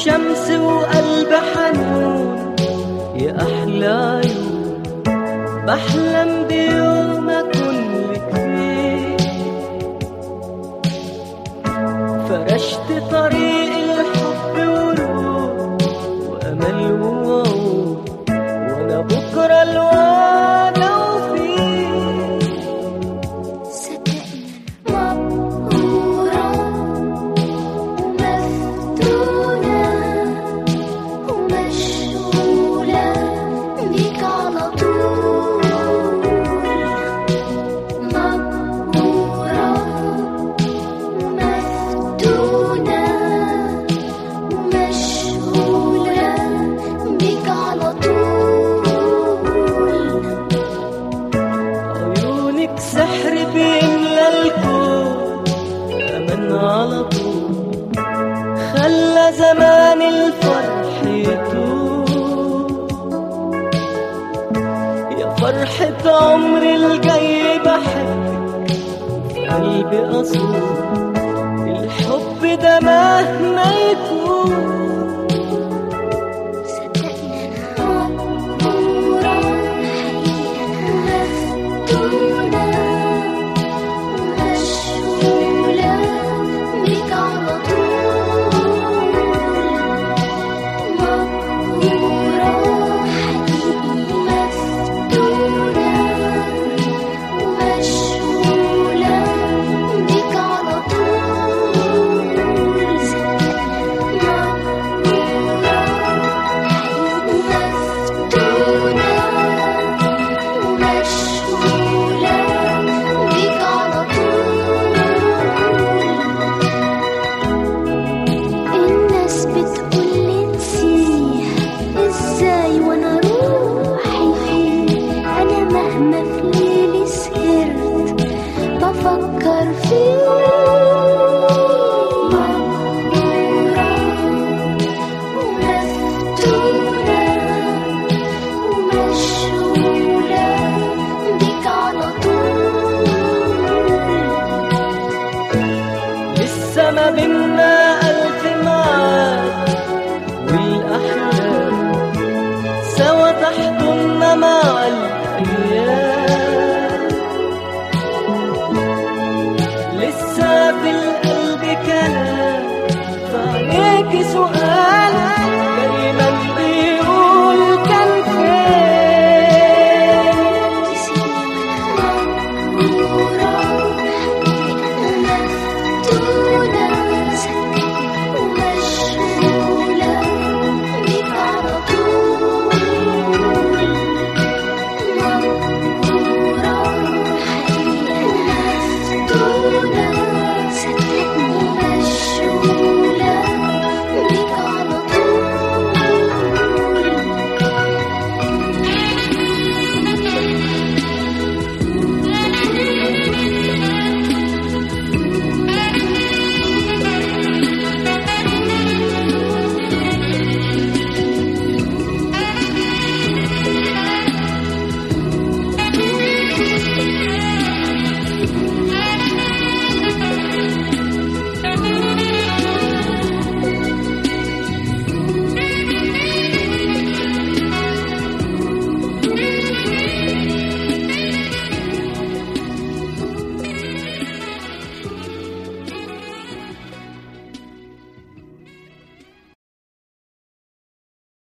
شمس وقلب حنون يا أحلى يوم بحلم بيوم أكون لك فيه فرشت طريق الحب وروح وأمل ووعود وأنا بكرة الوعد وفيه صدقنا مبهورة ومفتونة ومشغولة بيك على طول مبهورة ومفتونة ومشغولة بيك على طول عيونك سحر بيملى الكون أمن على طول خلى زمان الفرح يطول يا فرحة عمري الجاي بحبك في قلبي أصول الحب ده مهما يطول